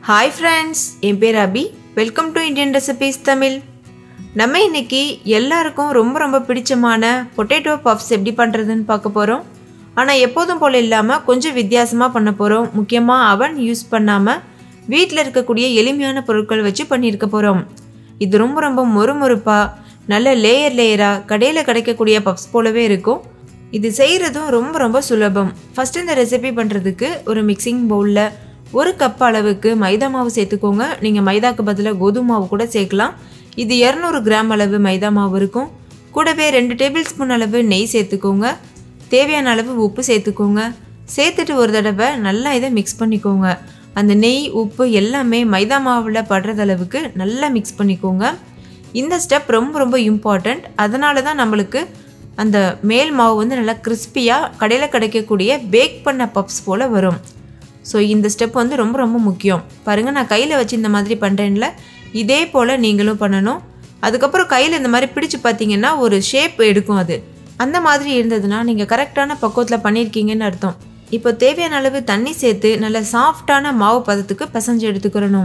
hi friends என் பேர் Abhi welcome to Indian recipes Tamil நம்ம இன்னைக்கு எல்லாருக்கும் ரொம்ப ரொம்ப பிடிச்சமான பொட்டேட்டோ பஃப்ஸ் எப்படி பண்ணுறதுன்னு பார்க்க போகிறோம் ஆனால் எப்போதும் போல் இல்லாமல் கொஞ்சம் வித்தியாசமாக பண்ண போகிறோம் முக்கியமாக அவன் யூஸ் பண்ணாமல் வீட்டில் இருக்கக்கூடிய எளிமையான பொருட்கள் வச்சு பண்ணியிருக்க போகிறோம் இது ரொம்ப ரொம்ப மொறுமொறுப்பாக நல்ல லேயர் லேயராக கடையில் கிடைக்கக்கூடிய பப்ஸ் போலவே இருக்கும் இது செய்கிறதும் ரொம்ப ரொம்ப சுலபம் ஃபஸ்ட்டு இந்த ரெசிபி பண்ணுறதுக்கு ஒரு மிக்சிங் பவுலில் ஒரு கப் அளவுக்கு மைதா மாவு சேர்த்துக்கோங்க நீங்கள் மைதாக்கு பதிலாக கோதுமை மாவு கூட சேர்க்கலாம் இது இரநூறு கிராம் அளவு மைதா மாவு இருக்கும் கூடவே ரெண்டு டேபிள் ஸ்பூன் அளவு நெய் சேர்த்துக்கோங்க தேவையான அளவு உப்பு சேர்த்துக்கோங்க சேர்த்துட்டு ஒரு தடவை நல்லா இதை மிக்ஸ் பண்ணிக்கோங்க அந்த நெய் உப்பு எல்லாமே மைதா மாவில் படுறது அளவுக்கு நல்லா மிக்ஸ் பண்ணிக்கோங்க இந்த ஸ்டெப் ரொம்ப ரொம்ப இம்பார்ட்டண்ட் அதனால தான் நம்மளுக்கு அந்த மேல் மாவு வந்து நல்லா கிறிஸ்பியாக கடையில் கிடைக்கக்கூடிய பேக் பண்ண பப்ஸ் போல் வரும் ஸோ இந்த ஸ்டெப் வந்து ரொம்ப ரொம்ப முக்கியம் பாருங்கள் நான் கையில் வச்சு இந்த மாதிரி பண்ணுறேன்ல இதே போல் நீங்களும் பண்ணணும் அதுக்கப்புறம் கையில் இந்த மாதிரி பிடிச்சு பார்த்தீங்கன்னா ஒரு ஷேப் எடுக்கும் அது அந்த மாதிரி இருந்ததுன்னா நீங்கள் கரெக்டான பக்குவத்தில் பண்ணியிருக்கீங்கன்னு அர்த்தம் இப்போ தேவையான அளவு தண்ணி சேர்த்து நல்ல சாஃப்டான மாவு பதத்துக்கு பிசைஞ்சு எடுத்துக்கிறணும்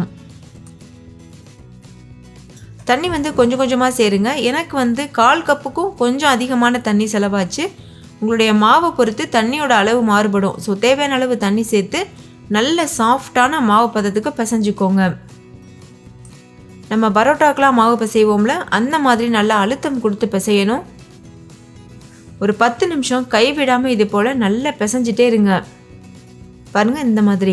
தண்ணி வந்து கொஞ்சம் கொஞ்சமாக சேருங்க எனக்கு வந்து கால் கப்புக்கும் கொஞ்சம் அதிகமான தண்ணி செலவாச்சு உங்களுடைய மாவை பொறுத்து தண்ணியோட அளவு மாறுபடும் ஸோ தேவையான அளவு தண்ணி சேர்த்து நல்ல சாஃப்டான மாவு பதத்துக்கு பிசைஞ்சுக்கோங்க நம்ம பரோட்டாக்கெலாம் மாவு பிசைவோம்ல அந்த மாதிரி நல்லா அழுத்தம் கொடுத்து பிசையணும் ஒரு பத்து நிமிஷம் கைவிடாமல் இது போல் நல்லா பிசைஞ்சிட்டே இருங்க பாருங்கள் இந்த மாதிரி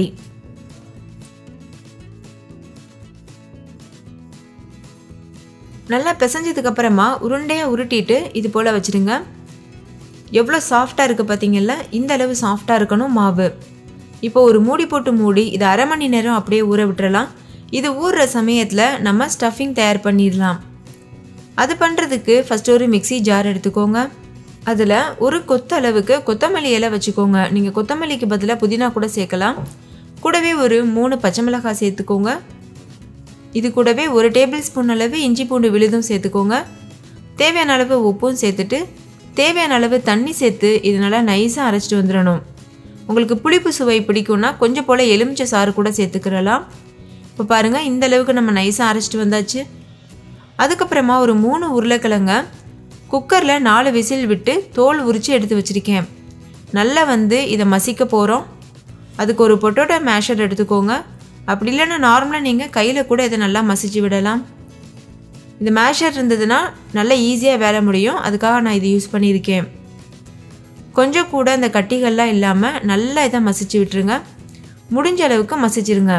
நல்லா பிசைஞ்சதுக்கு அப்புறமா உருண்டையாக உருட்டிட்டு இது போல் வச்சுருங்க எவ்வளோ சாஃப்டாக இருக்குது பார்த்தீங்கல்ல இந்த அளவு சாஃப்டாக இருக்கணும் மாவு இப்போ ஒரு மூடி போட்டு மூடி இது அரை மணி நேரம் அப்படியே ஊற விட்டுறலாம் இது ஊறுற சமயத்தில் நம்ம ஸ்டஃபிங் தயார் பண்ணிடலாம் அது பண்ணுறதுக்கு ஃபஸ்ட் ஒரு மிக்சி ஜார் எடுத்துக்கோங்க அதில் ஒரு கொத்த அளவுக்கு கொத்தமல்லி இலை வச்சுக்கோங்க நீங்கள் கொத்தமல்லிக்கு பதிலாக புதினா கூட சேர்க்கலாம் கூடவே ஒரு மூணு பச்சை மிளகாய் சேர்த்துக்கோங்க இது கூடவே ஒரு டேபிள் ஸ்பூன் அளவு இஞ்சி பூண்டு விழுதும் சேர்த்துக்கோங்க தேவையான அளவு உப்பும் சேர்த்துட்டு தேவையான அளவு தண்ணி சேர்த்து இது நல்லா நைஸாக அரைச்சிட்டு வந்துடணும் உங்களுக்கு புளிப்பு சுவை பிடிக்கும்னா கொஞ்சம் போல் எலுமிச்சை சாறு கூட சேர்த்துக்கிறலாம் இப்போ பாருங்கள் இந்த அளவுக்கு நம்ம நைஸாக அரைச்சிட்டு வந்தாச்சு அதுக்கப்புறமா ஒரு மூணு உருளைக்கிழங்க குக்கரில் நாலு விசில் விட்டு தோல் உரித்து எடுத்து வச்சுருக்கேன் நல்லா வந்து இதை மசிக்க போகிறோம் அதுக்கு ஒரு பொட்டோட்டோ மேஷர் எடுத்துக்கோங்க அப்படி இல்லைன்னா நார்மலாக நீங்கள் கையில் கூட இதை நல்லா மசிச்சு விடலாம் இந்த மேஷர் இருந்ததுன்னா நல்லா ஈஸியாக வேலை முடியும் அதுக்காக நான் இது யூஸ் பண்ணியிருக்கேன் கொஞ்சம் கூட இந்த கட்டிகள்லாம் இல்லாமல் நல்லா இதை மசிச்சு விட்டுருங்க முடிஞ்ச அளவுக்கு மசிச்சிருங்க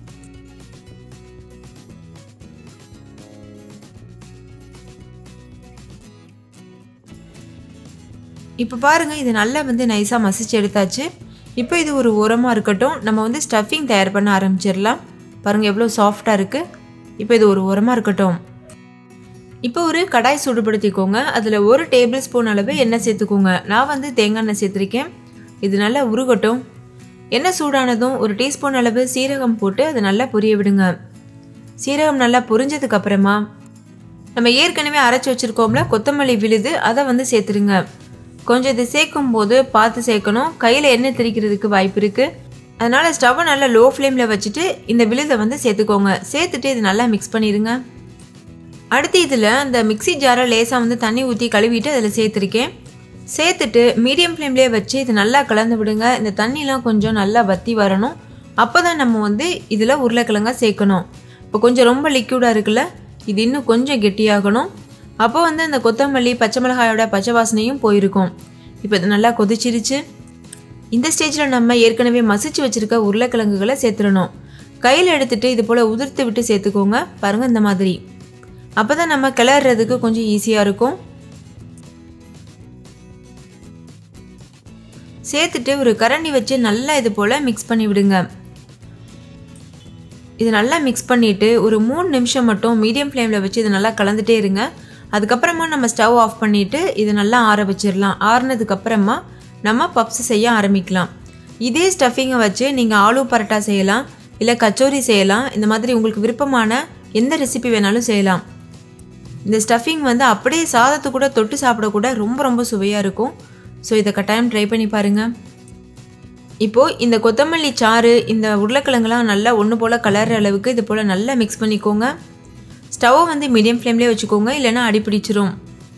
இப்போ பாருங்கள் இது நல்லா வந்து நைஸாக மசிச்சு எடுத்தாச்சு இப்போ இது ஒரு உரமாக இருக்கட்டும் நம்ம வந்து ஸ்டஃபிங் தயார் பண்ண ஆரம்பிச்சிடலாம் பாருங்கள் எவ்வளோ சாஃப்டாக இருக்குது இப்போ இது ஒரு உரமாக இருக்கட்டும் இப்போ ஒரு கடாய் சூடுபடுத்திக்கோங்க அதில் ஒரு டேபிள் ஸ்பூன் அளவு எண்ணெய் சேர்த்துக்கோங்க நான் வந்து தேங்காய் எண்ணெய் சேர்த்துருக்கேன் இது நல்லா உருகட்டும் எண்ணெய் சூடானதும் ஒரு டீஸ்பூன் அளவு சீரகம் போட்டு அதை நல்லா பொரிய விடுங்க சீரகம் நல்லா பொரிஞ்சதுக்கு அப்புறமா நம்ம ஏற்கனவே அரைச்சி வச்சுருக்கோம்ல கொத்தமல்லி விழுது அதை வந்து சேர்த்துருங்க கொஞ்சம் இது சேர்க்கும் போது பார்த்து சேர்க்கணும் கையில் எண்ணெய் திரிக்கிறதுக்கு வாய்ப்பு இருக்குது அதனால் ஸ்டவ்வை நல்லா லோ ஃப்ளேமில் வச்சுட்டு இந்த விழுதை வந்து சேர்த்துக்கோங்க சேர்த்துட்டு இது நல்லா மிக்ஸ் பண்ணிடுங்க அடுத்து இதில் அந்த மிக்சி ஜாரை லேசாக வந்து தண்ணி ஊற்றி கழுவிட்டு அதில் சேர்த்துருக்கேன் சேர்த்துட்டு மீடியம் ஃப்ளேம்லேயே வச்சு இது நல்லா கலந்து விடுங்க இந்த தண்ணிலாம் கொஞ்சம் நல்லா வற்றி வரணும் அப்போ தான் நம்ம வந்து இதில் உருளைக்கிழங்கா சேர்க்கணும் இப்போ கொஞ்சம் ரொம்ப லிக்யூடாக இருக்குல்ல இது இன்னும் கொஞ்சம் கெட்டியாகணும் அப்போ வந்து அந்த கொத்தமல்லி பச்சை மிளகாயோட பச்சை வாசனையும் போயிருக்கும் இப்போ இது நல்லா கொதிச்சிருச்சு இந்த ஸ்டேஜில் நம்ம ஏற்கனவே மசிச்சு வச்சுருக்க உருளைக்கிழங்குகளை சேர்த்துடணும் கையில் எடுத்துகிட்டு இது போல் உதிர்த்து விட்டு சேர்த்துக்கோங்க பாருங்கள் இந்த மாதிரி அப்போ தான் நம்ம கிளறதுக்கு கொஞ்சம் ஈஸியாக இருக்கும் சேர்த்துட்டு ஒரு கரண்டி வச்சு நல்லா இது போல் மிக்ஸ் பண்ணி விடுங்க இது நல்லா மிக்ஸ் பண்ணிவிட்டு ஒரு மூணு நிமிஷம் மட்டும் மீடியம் ஃப்ளேமில் வச்சு இது நல்லா கலந்துட்டே இருங்க அதுக்கப்புறமா நம்ம ஸ்டவ் ஆஃப் பண்ணிவிட்டு இது நல்லா ஆற வச்சிடலாம் ஆறுனதுக்கப்புறமா நம்ம பப்ஸ் செய்ய ஆரம்பிக்கலாம் இதே ஸ்டஃபிங்கை வச்சு நீங்கள் ஆலு பரோட்டா செய்யலாம் இல்லை கச்சோரி செய்யலாம் இந்த மாதிரி உங்களுக்கு விருப்பமான எந்த ரெசிபி வேணாலும் செய்யலாம் இந்த ஸ்டஃபிங் வந்து அப்படியே சாதத்தை கூட தொட்டு சாப்பிடக்கூட ரொம்ப ரொம்ப சுவையாக இருக்கும் ஸோ இதை கட்டாயம் ட்ரை பண்ணி பாருங்கள் இப்போது இந்த கொத்தமல்லி சாறு இந்த உருளைக்கிழங்குலாம் நல்லா ஒன்று போல் கலர்ற அளவுக்கு இது போல் நல்லா மிக்ஸ் பண்ணிக்கோங்க ஸ்டவ்வை வந்து மீடியம் ஃப்ளேம்லேயே வச்சுக்கோங்க இல்லைன்னா அடி பிடிச்சிரும்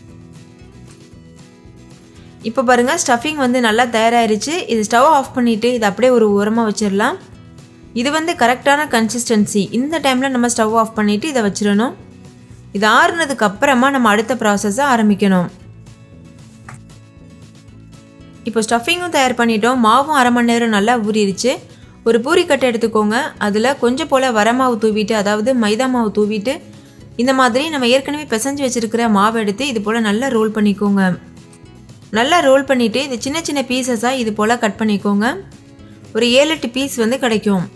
இப்போ பாருங்கள் ஸ்டஃபிங் வந்து நல்லா தயாராகிருச்சு இது ஸ்டவ் ஆஃப் பண்ணிவிட்டு இது அப்படியே ஒரு உரமாக வச்சிடலாம் இது வந்து கரெக்டான கன்சிஸ்டன்சி இந்த டைமில் நம்ம ஸ்டவ் ஆஃப் பண்ணிவிட்டு இதை வச்சிடணும் இது ஆறுனதுக்கு அப்புறமா நம்ம அடுத்த ப்ராசஸை ஆரம்பிக்கணும் இப்போ ஸ்டஃபிங்கும் தயார் பண்ணிட்டோம் மாவும் அரை மணி நேரம் நல்லா ஊறிடுச்சு ஒரு பூரிக்கட்டை எடுத்துக்கோங்க அதில் கொஞ்சம் போல் வரமாவு தூவிட்டு அதாவது மைதா மாவு தூவிட்டு இந்த மாதிரி நம்ம ஏற்கனவே பிசைஞ்சு வச்சுருக்கிற மாவு எடுத்து இது போல் நல்லா ரோல் பண்ணிக்கோங்க நல்லா ரோல் பண்ணிவிட்டு இது சின்ன சின்ன பீசஸாக இது போல் கட் பண்ணிக்கோங்க ஒரு ஏழு எட்டு பீஸ் வந்து கிடைக்கும்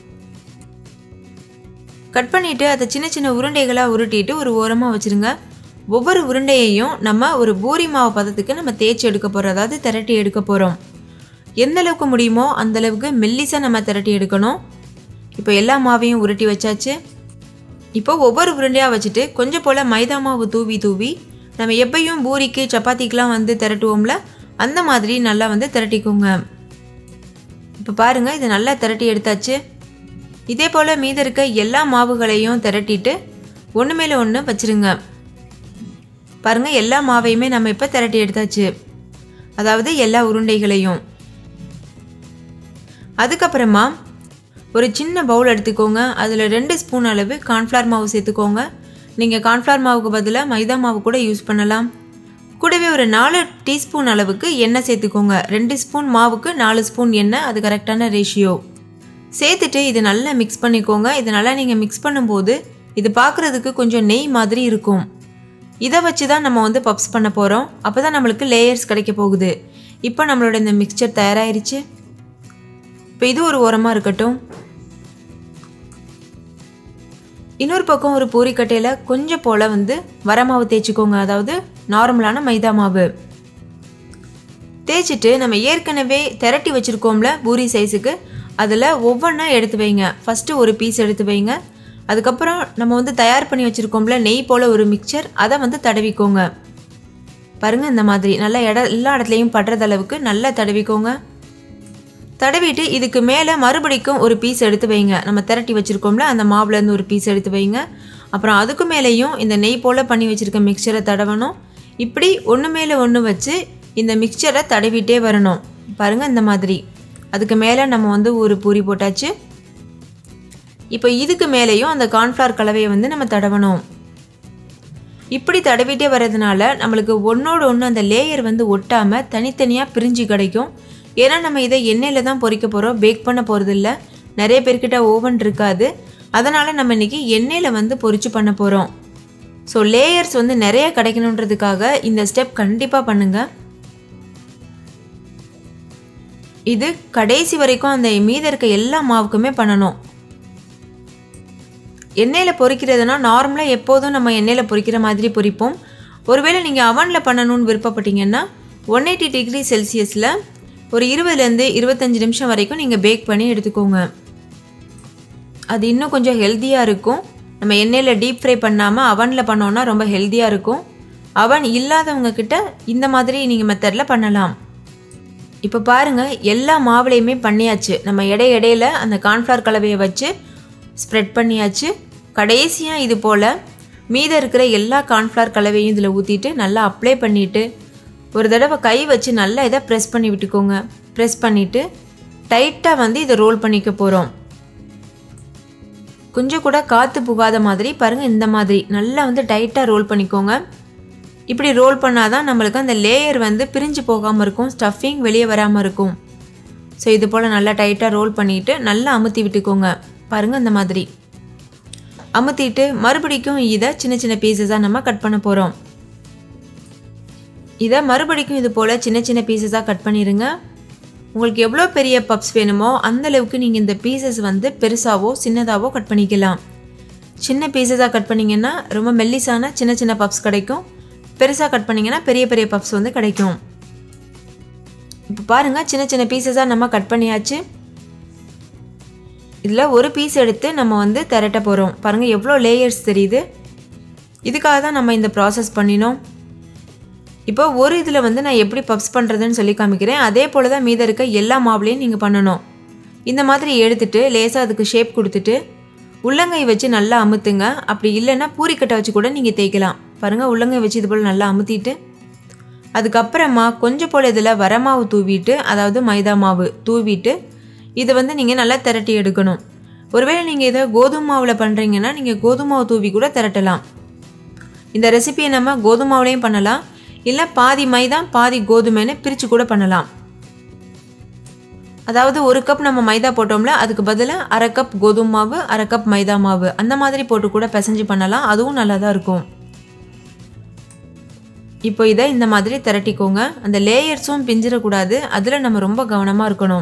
கட் பண்ணிவிட்டு அதை சின்ன சின்ன உருண்டைகளாக உருட்டிட்டு ஒரு ஓரமாக வச்சுருங்க ஒவ்வொரு உருண்டையையும் நம்ம ஒரு பூரி மாவு பதத்துக்கு நம்ம தேய்ச்சி எடுக்க போகிறோம் அதாவது திரட்டி எடுக்க போகிறோம் எந்த அளவுக்கு முடியுமோ அந்த அளவுக்கு மெல்லிசாக நம்ம திரட்டி எடுக்கணும் இப்போ எல்லா மாவையும் உருட்டி வச்சாச்சு இப்போ ஒவ்வொரு உருண்டையாக வச்சுட்டு கொஞ்சம் போல் மைதா மாவு தூவி தூவி நம்ம எப்பயும் பூரிக்கு சப்பாத்திக்கெலாம் வந்து திரட்டுவோம்ல அந்த மாதிரி நல்லா வந்து திரட்டிக்கோங்க இப்போ பாருங்கள் இது நல்லா திரட்டி எடுத்தாச்சு இதே போல் மீத இருக்க எல்லா மாவுகளையும் திரட்டிட்டு ஒன்று மேலே ஒன்று வச்சுருங்க பாருங்கள் எல்லா மாவையுமே நம்ம இப்போ திரட்டி எடுத்தாச்சு அதாவது எல்லா உருண்டைகளையும் அதுக்கப்புறமா ஒரு சின்ன பவுல் எடுத்துக்கோங்க அதில் ரெண்டு ஸ்பூன் அளவு கார்ன்ஃப்ளவர் மாவு சேர்த்துக்கோங்க நீங்கள் கார்ன்ஃப்ளவர் மாவுக்கு பதிலாக மைதா மாவு கூட யூஸ் பண்ணலாம் கூடவே ஒரு நாலு டீஸ்பூன் அளவுக்கு எண்ணெய் சேர்த்துக்கோங்க ரெண்டு ஸ்பூன் மாவுக்கு நாலு ஸ்பூன் எண்ணெய் அது கரெக்டான ரேஷியோ சேர்த்துட்டு இது நல்லா மிக்ஸ் பண்ணிக்கோங்க இது நல்லா நீங்கள் மிக்ஸ் பண்ணும்போது இது பார்க்குறதுக்கு கொஞ்சம் நெய் மாதிரி இருக்கும் இதை வச்சு தான் நம்ம வந்து பப்ஸ் பண்ண போகிறோம் அப்போ தான் நம்மளுக்கு லேயர்ஸ் கிடைக்க போகுது இப்போ நம்மளோட இந்த மிக்சர் தயாராகிருச்சு இப்போ இது ஒரு ஓரமாக இருக்கட்டும் இன்னொரு பக்கம் ஒரு பூரிக்கட்டையில் கொஞ்சம் போல் வந்து வரமாவு தேய்ச்சிக்கோங்க அதாவது நார்மலான மைதா மாவு தேய்ச்சிட்டு நம்ம ஏற்கனவே திரட்டி வச்சுருக்கோம்ல பூரி சைஸுக்கு அதில் ஒவ்வொன்றா எடுத்து வைங்க ஃபஸ்ட்டு ஒரு பீஸ் எடுத்து வைங்க அதுக்கப்புறம் நம்ம வந்து தயார் பண்ணி வச்சுருக்கோம்ல நெய் போல் ஒரு மிக்சர் அதை வந்து தடவிக்கோங்க பாருங்கள் இந்த மாதிரி நல்லா இட எல்லா இடத்துலையும் படுறது அளவுக்கு நல்லா தடவிக்கோங்க தடவிட்டு இதுக்கு மேலே மறுபடிக்கும் ஒரு பீஸ் எடுத்து வைங்க நம்ம திரட்டி வச்சுருக்கோம்ல அந்த மாவுலேருந்து ஒரு பீஸ் எடுத்து வைங்க அப்புறம் அதுக்கு மேலேயும் இந்த நெய் போல் பண்ணி வச்சுருக்க மிக்சரை தடவணும் இப்படி ஒன்று மேலே ஒன்று வச்சு இந்த மிக்சரை தடவிட்டே வரணும் பாருங்கள் இந்த மாதிரி அதுக்கு மேலே நம்ம வந்து ஒரு பூரி போட்டாச்சு இப்போ இதுக்கு மேலேயும் அந்த கார்ன்ஃப்ளவர் கலவையை வந்து நம்ம தடவணும் இப்படி தடவிட்டே வர்றதுனால நம்மளுக்கு ஒன்றோடு ஒன்று அந்த லேயர் வந்து ஒட்டாமல் தனித்தனியாக பிரிஞ்சு கிடைக்கும் ஏன்னா நம்ம இதை எண்ணெயில் தான் பொரிக்க போகிறோம் பேக் பண்ண போகிறது இல்லை நிறைய பேர்கிட்ட ஓவன் இருக்காது அதனால் நம்ம இன்றைக்கி எண்ணெயில் வந்து பொரிச்சு பண்ண போகிறோம் ஸோ லேயர்ஸ் வந்து நிறைய கிடைக்கணுன்றதுக்காக இந்த ஸ்டெப் கண்டிப்பாக பண்ணுங்கள் இது கடைசி வரைக்கும் அந்த மீத இருக்க எல்லா மாவுக்குமே பண்ணணும் எண்ணெயில் பொரிக்கிறதுனா நார்மலாக எப்போதும் நம்ம எண்ணெயில் பொரிக்கிற மாதிரி பொரிப்போம் ஒருவேளை நீங்கள் அவனில் பண்ணணும்னு விருப்பப்பட்டீங்கன்னா ஒன் எயிட்டி டிகிரி செல்சியஸில் ஒரு இருபதுலேருந்து இருபத்தஞ்சி நிமிஷம் வரைக்கும் நீங்கள் பேக் பண்ணி எடுத்துக்கோங்க அது இன்னும் கொஞ்சம் ஹெல்த்தியாக இருக்கும் நம்ம எண்ணெயில் டீப் ஃப்ரை பண்ணாமல் அவனில் பண்ணோன்னா ரொம்ப ஹெல்த்தியாக இருக்கும் அவன் இல்லாதவங்க கிட்ட இந்த மாதிரி நீங்கள் மெத்தடில் பண்ணலாம் இப்போ பாருங்கள் எல்லா மாவுலையுமே பண்ணியாச்சு நம்ம இடை இடையில அந்த கார்ன்ஃப்ளவர் கலவையை வச்சு ஸ்ப்ரெட் பண்ணியாச்சு கடைசியாக இது போல் மீதம் இருக்கிற எல்லா கார்ன்ஃப்ளவர் கலவையும் இதில் ஊற்றிட்டு நல்லா அப்ளை பண்ணிவிட்டு ஒரு தடவை கை வச்சு நல்லா இதை ப்ரெஸ் பண்ணி விட்டுக்கோங்க ப்ரெஸ் பண்ணிவிட்டு டைட்டாக வந்து இதை ரோல் பண்ணிக்க போகிறோம் கொஞ்சம் கூட காற்று புகாத மாதிரி பாருங்கள் இந்த மாதிரி நல்லா வந்து டைட்டாக ரோல் பண்ணிக்கோங்க இப்படி ரோல் பண்ணால் தான் நம்மளுக்கு அந்த லேயர் வந்து பிரிஞ்சு போகாமல் இருக்கும் ஸ்டஃபிங் வெளியே வராமல் இருக்கும் ஸோ இது போல் நல்லா டைட்டாக ரோல் பண்ணிவிட்டு நல்லா அமுத்தி விட்டுக்கோங்க பாருங்கள் இந்த மாதிரி அமுத்திட்டு மறுபடிக்கும் இதை சின்ன சின்ன பீசஸாக நம்ம கட் பண்ண போகிறோம் இதை மறுபடிக்கும் இது போல் சின்ன சின்ன பீசஸாக கட் பண்ணிடுங்க உங்களுக்கு எவ்வளோ பெரிய பப்ஸ் வேணுமோ அந்த அளவுக்கு நீங்கள் இந்த பீசஸ் வந்து பெருசாவோ சின்னதாவோ கட் பண்ணிக்கலாம் சின்ன பீசஸாக கட் பண்ணிங்கன்னா ரொம்ப மெல்லிசான சின்ன சின்ன பப்ஸ் கிடைக்கும் பெருசாக கட் பண்ணிங்கன்னா பெரிய பெரிய பப்ஸ் வந்து கிடைக்கும் இப்போ பாருங்கள் சின்ன சின்ன பீசஸாக நம்ம கட் பண்ணியாச்சு இதில் ஒரு பீஸ் எடுத்து நம்ம வந்து திரட்ட போகிறோம் பாருங்கள் எவ்வளோ லேயர்ஸ் தெரியுது இதுக்காக தான் நம்ம இந்த ப்ராசஸ் பண்ணினோம் இப்போ ஒரு இதில் வந்து நான் எப்படி பப்ஸ் பண்ணுறதுன்னு சொல்லி காமிக்கிறேன் அதே போல் தான் மீத இருக்க எல்லா மாவுலையும் நீங்கள் பண்ணணும் இந்த மாதிரி எடுத்துட்டு லேசாக அதுக்கு ஷேப் கொடுத்துட்டு உள்ளங்கை வச்சு நல்லா அமுத்துங்க அப்படி இல்லைன்னா பூரிக்கட்டை வச்சு கூட நீங்கள் தேய்க்கலாம் பாருங்கள் உள்ளங்கை வச்சு இது போல் நல்லா அமுத்திட்டு அதுக்கப்புறமா கொஞ்சம் போல் இதில் வரமாவு தூவிட்டு அதாவது மைதா மாவு தூவிட்டு இதை வந்து நீங்கள் நல்லா திரட்டி எடுக்கணும் ஒருவேளை நீங்கள் இதை கோதுமை மாவில் பண்ணுறீங்கன்னா நீங்கள் கோதுமை மாவு தூவி கூட திரட்டலாம் இந்த ரெசிபியை நம்ம கோதுமை மாவுலேயும் பண்ணலாம் இல்லை பாதி மைதா பாதி கோதுமைன்னு பிரித்து கூட பண்ணலாம் அதாவது ஒரு கப் நம்ம மைதா போட்டோம்ல அதுக்கு பதிலாக அரை கப் கோதுமை மாவு அரை கப் மைதா மாவு அந்த மாதிரி போட்டு கூட பிசைஞ்சு பண்ணலாம் அதுவும் நல்லா தான் இருக்கும் இப்போ இதை இந்த மாதிரி திரட்டிக்கோங்க அந்த லேயர்ஸும் பிஞ்சிடக்கூடாது அதில் நம்ம ரொம்ப கவனமாக இருக்கணும்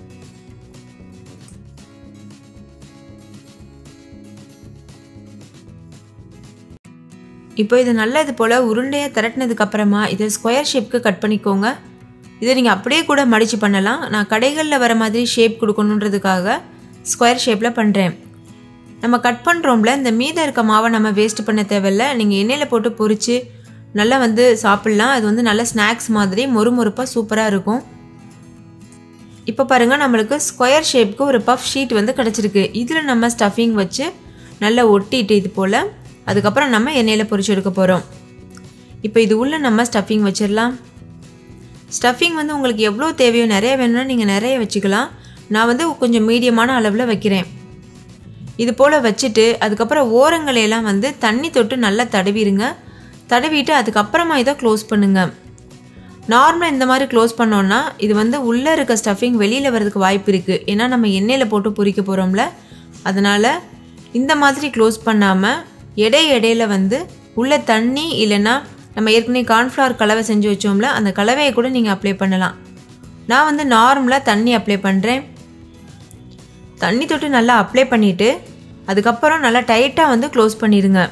இப்போ இது நல்லா இது போல் உருண்டையாக திரட்டினதுக்கு அப்புறமா இதை ஸ்கொயர் ஷேப்க்கு கட் பண்ணிக்கோங்க இதை நீங்கள் அப்படியே கூட மடித்து பண்ணலாம் நான் கடைகளில் வர மாதிரி ஷேப் கொடுக்கணுன்றதுக்காக ஸ்கொயர் ஷேப்பில் பண்ணுறேன் நம்ம கட் பண்ணுறோம்ல இந்த மீதம் இருக்க மாவை நம்ம வேஸ்ட் பண்ண தேவையில்ல நீங்கள் எண்ணெயில் போட்டு பொரித்து நல்லா வந்து சாப்பிட்லாம் அது வந்து நல்ல ஸ்நாக்ஸ் மாதிரி மொறுமொறுப்பாக சூப்பராக இருக்கும் இப்போ பாருங்கள் நம்மளுக்கு ஸ்கொயர் ஷேப்க்கு ஒரு பஃப் ஷீட் வந்து கிடச்சிருக்கு இதில் நம்ம ஸ்டஃபிங் வச்சு நல்லா ஒட்டிட்டு இது போல் அதுக்கப்புறம் நம்ம எண்ணெயில் பொரிச்சு எடுக்க போகிறோம் இப்போ இது உள்ளே நம்ம ஸ்டஃபிங் வச்சிடலாம் ஸ்டஃபிங் வந்து உங்களுக்கு எவ்வளோ தேவையோ நிறைய வேணும்னா நீங்கள் நிறைய வச்சுக்கலாம் நான் வந்து கொஞ்சம் மீடியமான அளவில் வைக்கிறேன் இது போல் வச்சுட்டு அதுக்கப்புறம் ஓரங்களையெல்லாம் வந்து தண்ணி தொட்டு நல்லா தடவிடுங்க தடவிட்டு அதுக்கப்புறமா இதை க்ளோஸ் பண்ணுங்கள் நார்மலாக இந்த மாதிரி க்ளோஸ் பண்ணோன்னா இது வந்து உள்ளே இருக்க ஸ்டஃபிங் வெளியில் வரதுக்கு வாய்ப்பு இருக்குது ஏன்னா நம்ம எண்ணெயில் போட்டு பொரிக்க போகிறோம்ல அதனால் இந்த மாதிரி க்ளோஸ் பண்ணாமல் இடை இடையில வந்து உள்ள தண்ணி இல்லைன்னா நம்ம ஏற்கனவே கார்ன்ஃப்ளவர் கலவை செஞ்சு வச்சோம்ல அந்த கலவையை கூட நீங்கள் அப்ளை பண்ணலாம் நான் வந்து நார்மலாக தண்ணி அப்ளை பண்ணுறேன் தண்ணி தொட்டு நல்லா அப்ளை பண்ணிவிட்டு அதுக்கப்புறம் நல்லா டைட்டாக வந்து க்ளோஸ் பண்ணிடுங்க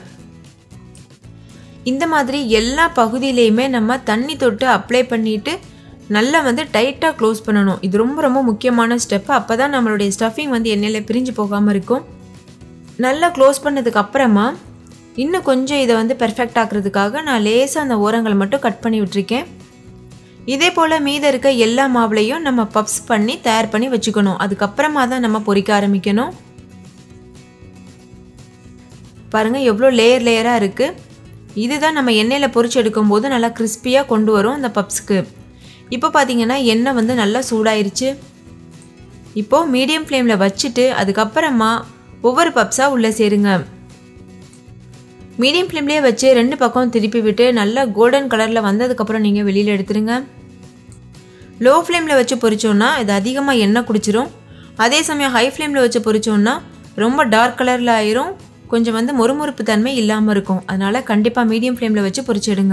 இந்த மாதிரி எல்லா பகுதியிலையுமே நம்ம தண்ணி தொட்டு அப்ளை பண்ணிவிட்டு நல்லா வந்து டைட்டாக க்ளோஸ் பண்ணணும் இது ரொம்ப ரொம்ப முக்கியமான ஸ்டெப்பு அப்போ தான் நம்மளுடைய ஸ்டஃபிங் வந்து எண்ணெயில் பிரிஞ்சு போகாமல் இருக்கும் நல்லா க்ளோஸ் பண்ணதுக்கு அப்புறமா இன்னும் கொஞ்சம் இதை வந்து பெர்ஃபெக்ட் ஆக்குறதுக்காக நான் லேசாக அந்த ஓரங்களை மட்டும் கட் பண்ணி விட்டுருக்கேன் இதே போல் மீதம் இருக்க எல்லா மாவுலையும் நம்ம பப்ஸ் பண்ணி தயார் பண்ணி வச்சுக்கணும் அதுக்கப்புறமா தான் நம்ம பொரிக்க ஆரம்பிக்கணும் பாருங்கள் எவ்வளோ லேயர் லேயராக இருக்குது இதுதான் நம்ம எண்ணெயில் பொரிச்சு எடுக்கும்போது நல்லா கிறிஸ்பியாக கொண்டு வரும் அந்த பப்ஸுக்கு இப்போ பார்த்தீங்கன்னா எண்ணெய் வந்து நல்லா சூடாயிருச்சு இப்போது மீடியம் ஃப்ளேமில் வச்சுட்டு அதுக்கப்புறமா ஒவ்வொரு பப்ஸாக உள்ளே சேருங்க மீடியம் ஃப்ளேம்லேயே வச்சு ரெண்டு பக்கம் திருப்பி விட்டு நல்லா கோல்டன் கலரில் வந்ததுக்கப்புறம் நீங்கள் வெளியில் எடுத்துருங்க லோ ஃப்ளேமில் வச்சு பொரிச்சோன்னா இது அதிகமாக எண்ணெய் குடிச்சிரும் அதே சமயம் ஹை ஃப்ளேமில் வச்சு பொரிச்சோன்னா ரொம்ப டார்க் கலரில் ஆயிரும் கொஞ்சம் வந்து மொறுமொறுப்பு தன்மை இல்லாமல் இருக்கும் அதனால் கண்டிப்பாக மீடியம் ஃப்ளேமில் வச்சு பொரிச்சிடுங்க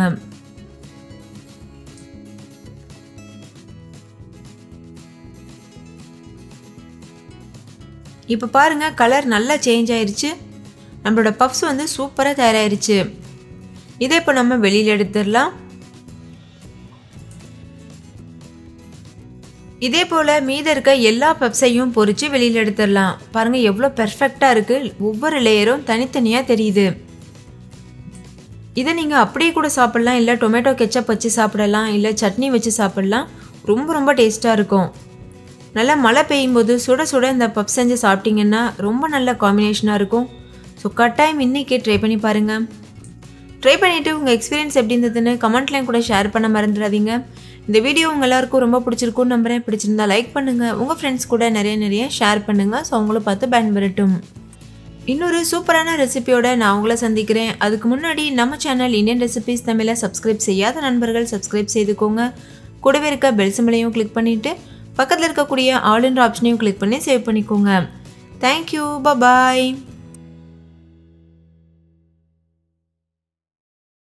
இப்போ பாருங்கள் கலர் நல்லா சேஞ்ச் ஆயிருச்சு நம்மளோட பப்ஸ் வந்து சூப்பராக தயாராகிருச்சு இதை இப்போ நம்ம வெளியில் எடுத்துடலாம் இதே போல் மீத இருக்க எல்லா பப்ஸையும் பொரித்து வெளியில் எடுத்துடலாம் பாருங்கள் எவ்வளோ பெர்ஃபெக்டாக இருக்குது ஒவ்வொரு லேயரும் தனித்தனியாக தெரியுது இதை நீங்கள் அப்படியே கூட சாப்பிட்லாம் இல்லை டொமேட்டோ கெச்சப் வச்சு சாப்பிடலாம் இல்லை சட்னி வச்சு சாப்பிட்லாம் ரொம்ப ரொம்ப டேஸ்ட்டாக இருக்கும் நல்லா மழை பெய்யும் போது சுட சுட இந்த பப் செஞ்சு சாப்பிட்டீங்கன்னா ரொம்ப நல்ல காம்பினேஷனாக இருக்கும் ஸோ கட்டாயம் இன்றைக்கே ட்ரை பண்ணி பாருங்கள் ட்ரை பண்ணிவிட்டு உங்கள் எக்ஸ்பீரியன்ஸ் எப்படி இருந்ததுன்னு கமெண்ட்லேயும் கூட ஷேர் பண்ண மறந்துடாதீங்க இந்த வீடியோ உங்கள் எல்லாருக்கும் ரொம்ப பிடிச்சிருக்கும்னு நம்புறேன் பிடிச்சிருந்தா லைக் பண்ணுங்கள் உங்கள் ஃப்ரெண்ட்ஸ் கூட நிறைய நிறைய ஷேர் பண்ணுங்கள் ஸோ அவங்களும் பார்த்து பயன்பெறட்டும் இன்னொரு சூப்பரான ரெசிபியோட நான் உங்களை சந்திக்கிறேன் அதுக்கு முன்னாடி நம்ம சேனல் இந்தியன் ரெசிபிஸ் தமிழை சப்ஸ்கிரைப் செய்யாத நண்பர்கள் சப்ஸ்கிரைப் செய்துக்கோங்க கூடவே இருக்க பெல் சிம்பிளையும் கிளிக் பண்ணிவிட்டு பக்கத்தில் இருக்கக்கூடிய ஆல் என்ற ஆப்ஷனையும் கிளிக் பண்ணி சேவ் பண்ணிக்கோங்க தேங்க்யூ பபாய்